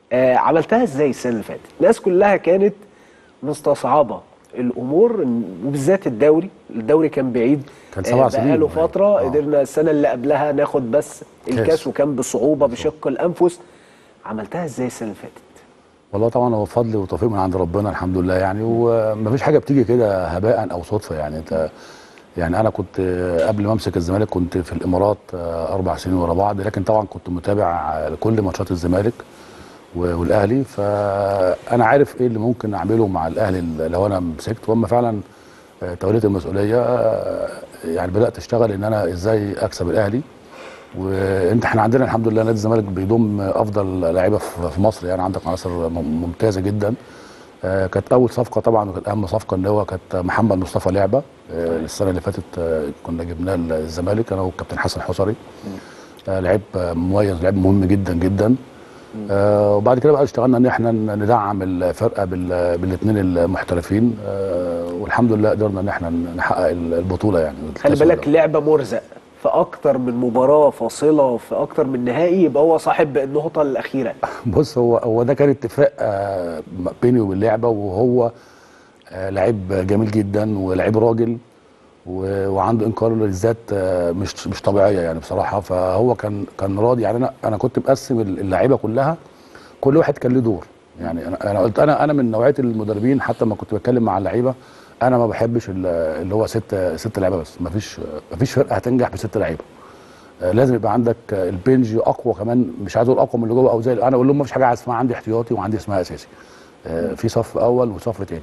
آه عملتها ازاي السنه اللي فاتت الناس كلها كانت مستصعبه الامور إن- وبالذات الدوري الدوري كان بعيد كان سبع سنين. بقاله فتره آه. قدرنا السنه اللي قبلها ناخد بس الكاس كاس. وكان بصعوبه بشق الانفس عملتها ازاي السنه اللي فاتت والله طبعا هو فضل وتوفيق من عند ربنا الحمد لله يعني ومفيش حاجه بتيجي كده هباء او صدفه يعني انت يعني انا كنت قبل ما امسك الزمالك كنت في الامارات اربع سنين ورا بعض لكن طبعا كنت متابع لكل ماتشات الزمالك و- والاهلي فانا عارف ايه اللي ممكن اعمله مع الاهلي لو انا مسكت واما فعلا توليت المسؤوليه يعني بدات اشتغل ان انا ازاي اكسب الاهلي وانت احنا عندنا الحمد لله نادي الزمالك بيضم افضل لاعيبه في في مصر يعني عندك عناصر مم- ممتازه جدا آه، كانت اول صفقه طبعا وكانت اهم صفقه ان هو كانت محمد مصطفى لعبه آه، السنه اللي فاتت آه، كنا جبناه الزمالك انا والكابتن حسن حصري آه، لعيب آه، مميز لعيب مهم جدا جدا آه، وبعد كده بقى اشتغلنا ان احنا ندعم الفرقه بالاثنين المحترفين آه، والحمد لله قدرنا ان احنا نحقق البطوله يعني خلي الكاس بالك لعبه مرزق في اكتر من مباراه فاصله في اكتر من نهائي يبقى هو صاحب النقطه الاخيره بص هو هو ده كان اتفاق آه، بيني وبين اللعبه وهو آه، لعيب جميل جدا ولعيب راجل و- وعنده انكار للذات آه، مش مش طبيعيه يعني بصراحه فهو كان كان راضي يعني انا انا كنت مقسم اللعيبه كلها كل واحد كان له دور يعني انا انا قلت انا انا من نوعيه المدربين حتى لما كنت بتكلم مع اللعيبه انا ما بحبش ال- اللي هو ست ست لعيبه بس ما فيش ما فيش فرقه هتنجح بست لعيبه آه، لازم يبقى عندك آه، البنج اقوى كمان مش عايز اقول اقوى من اللي جوه او زي انا اقول لهم ما فيش حاجه اسمها عندي احتياطي وعندي اسمها اساسي آه، في صف اول وصف تاني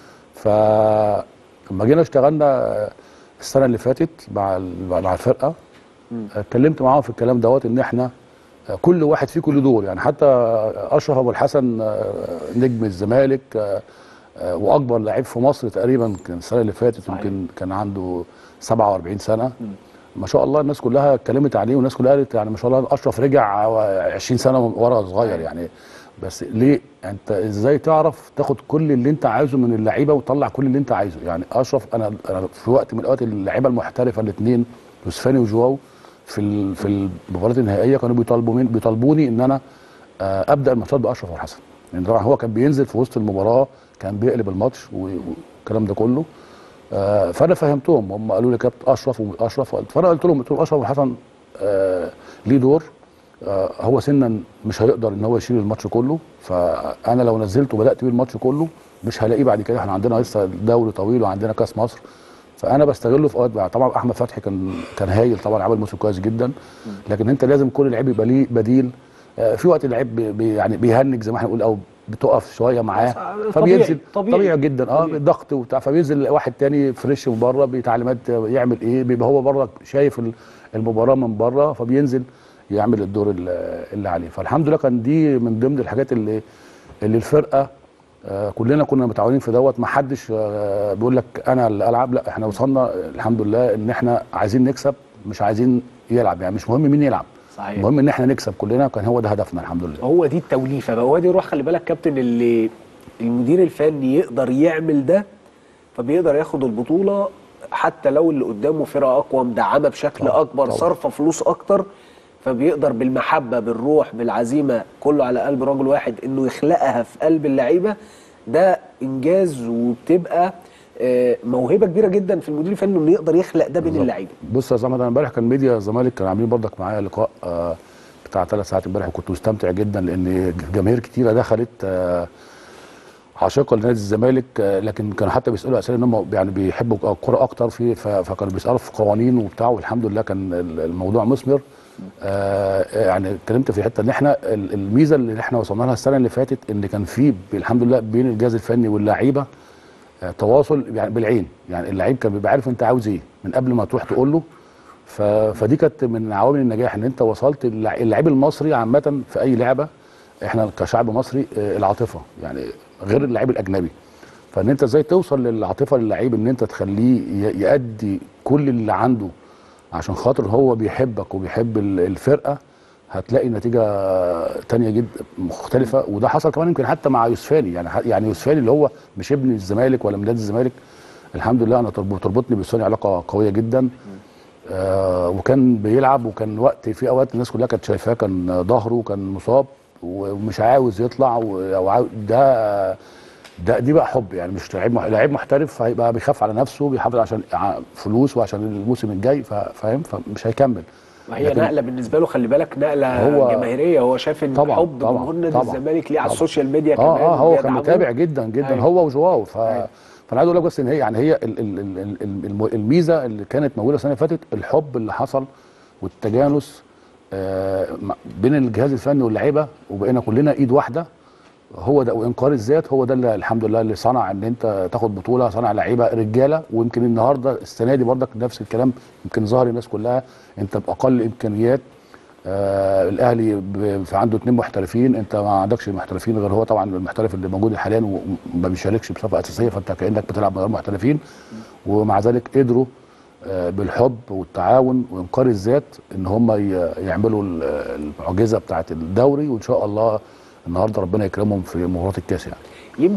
فلما جينا اشتغلنا آه، السنه اللي فاتت مع ال- مع الفرقه آه، اتكلمت معاهم في الكلام دوت ان احنا آه، كل واحد فيه كل دور يعني حتى آه، اشرف ابو الحسن آه، نجم الزمالك آه، آه، واكبر لعيب في مصر تقريبا كان السنه اللي فاتت صحيح. يمكن كان عنده 47 سنه ما شاء الله الناس كلها اتكلمت عليه والناس كلها قالت يعني ما شاء الله اشرف رجع 20 سنه ورا صغير يعني بس ليه انت ازاي تعرف تاخد كل اللي انت عايزه من اللعيبه وتطلع كل اللي انت عايزه يعني اشرف انا انا في وقت من الاوقات اللعيبه المحترفه الاثنين يوسفاني وجواو في ال- في المباريات النهائيه كانوا بيطالبوا من بيطالبوني ان انا آه، ابدا الماتشات باشرف والحسن لان طبعا هو كان بينزل في وسط المباراه كان بيقلب الماتش و- والكلام ده كله آه، فانا فهمتهم هم قالوا لي كابتن اشرف واشرف فانا قلت لهم قلت لهم اشرف والحسن آه، ليه دور آه، هو سنا مش هيقدر ان هو يشيل الماتش كله فانا لو نزلته وبدات بيه الماتش كله مش هلاقيه بعد كده احنا عندنا لسه دوري طويل وعندنا كاس مصر فانا بستغله في اوقات بقى طبعا احمد فتحي كان كان هايل طبعا عمل موسم كويس جدا لكن انت لازم كل لعيب يبقى ليه بديل آه، في وقت اللعيب بي بي- يعني بيهنج زي ما احنا بنقول او بتقف شويه معاه طبيعي، فبينزل طبيعي. طبيعي جدا اه طبيعي. ضغط وبتاع فبينزل واحد تاني فريش من بره بتعليمات يعمل ايه بيبقى هو بره شايف ال- المباراه من بره فبينزل يعمل الدور ال- اللي عليه فالحمد لله كان دي من ضمن الحاجات اللي اللي الفرقه آه كلنا كنا متعاونين في دوت ما حدش آه بيقول لك انا اللي العب لا احنا وصلنا الحمد لله ان احنا عايزين نكسب مش عايزين يلعب يعني مش مهم مين يلعب صحيح المهم ان احنا نكسب كلنا كان هو ده هدفنا الحمد لله هو دي التوليفه بقى هو دي روح خلي بالك كابتن اللي المدير الفني يقدر يعمل ده فبيقدر ياخد البطوله حتى لو اللي قدامه فرقه اقوى مدعمه بشكل طبعاً، اكبر طبعاً. صارفه فلوس اكتر فبيقدر بالمحبه بالروح بالعزيمه كله على قلب رجل واحد انه يخلقها في قلب اللعيبه ده انجاز وبتبقى آه، موهبه كبيره جدا في المدير الفني انه يقدر يخلق ده بين بالظبط. اللعيبه بص يا زلمه انا امبارح كان ميديا الزمالك كانوا عاملين برضك معايا لقاء آه بتاع ثلاث ساعات امبارح وكنت مستمتع جدا لان جماهير كتيره دخلت آه عاشقه لنادي الزمالك آه لكن كانوا حتى بيسالوا اسئله ان هم يعني بيحبوا الكوره اكتر في ف- فكانوا بيسالوا في قوانين وبتاع والحمد لله كان ال- الموضوع مثمر آه يعني اتكلمت في حته ان احنا ال- الميزه اللي احنا وصلنا لها السنه اللي فاتت ان كان في الحمد لله بين الجهاز الفني واللعيبه آه، تواصل يعني بالعين يعني اللعيب كان بيبقى عارف انت عاوز ايه من قبل ما تروح تقول له ف... فدي كانت من عوامل النجاح ان انت وصلت اللع- اللعيب المصري عامه في اي لعبه احنا كشعب مصري آه، العاطفه يعني غير اللعيب الاجنبي فان انت ازاي توصل للعاطفه للعيب ان انت تخليه ي- يأدي كل اللي عنده عشان خاطر هو بيحبك وبيحب ال- الفرقه هتلاقي نتيجه تانية جدا مختلفه وده حصل كمان يمكن حتى مع يوسفاني يعني ح- يعني يوسفاني اللي هو مش ابن الزمالك ولا من نادي الزمالك الحمد لله انا ترب- تربطني بيوسفاني علاقه قويه جدا آه وكان بيلعب وكان وقت في اوقات الناس كلها كانت شايفاه كان ظهره كان مصاب ومش عاوز يطلع و- او عاوز ده ده دي بقى حب يعني مش لعيب مح- لعيب محترف هيبقى بيخاف على نفسه بيحافظ عشان ع- فلوس وعشان الموسم الجاي فا- فاهم فمش هيكمل وهي لكن- نقله بالنسبه له خلي بالك نقله هو- جماهيريه هو شاف ان طبعاً، حب طبعاً، جمهور نادي طبعاً، الزمالك ليه على طبعاً. السوشيال ميديا كمان اه اه هو كان وبيدعموه. متابع جدا جدا أيوة. هو وجواو ف أيوة. فانا عايز اقول لك بس ان هي يعني هي ال- ال- ال- ال- الم- الميزه اللي كانت موجوده السنه اللي فاتت الحب اللي حصل والتجانس آه م- بين الجهاز الفني واللعيبه وبقينا كلنا ايد واحده هو ده وانكار الذات هو ده اللي الحمد لله اللي صنع ان انت تاخد بطوله صنع لعيبه رجاله ويمكن النهارده السنه دي برضك نفس الكلام يمكن ظهر الناس كلها انت باقل امكانيات آه الاهلي ب- في عنده اثنين محترفين انت ما عندكش محترفين غير هو طبعا المحترف اللي موجود حاليا وما بيشاركش بصفه اساسيه فانت كانك بتلعب من غير محترفين ومع ذلك قدروا آه، بالحب والتعاون وانكار الذات ان هم ي- يعملوا ال- المعجزه بتاعه الدوري وان شاء الله النهارده ربنا يكرمهم في مباراه الكاس يعني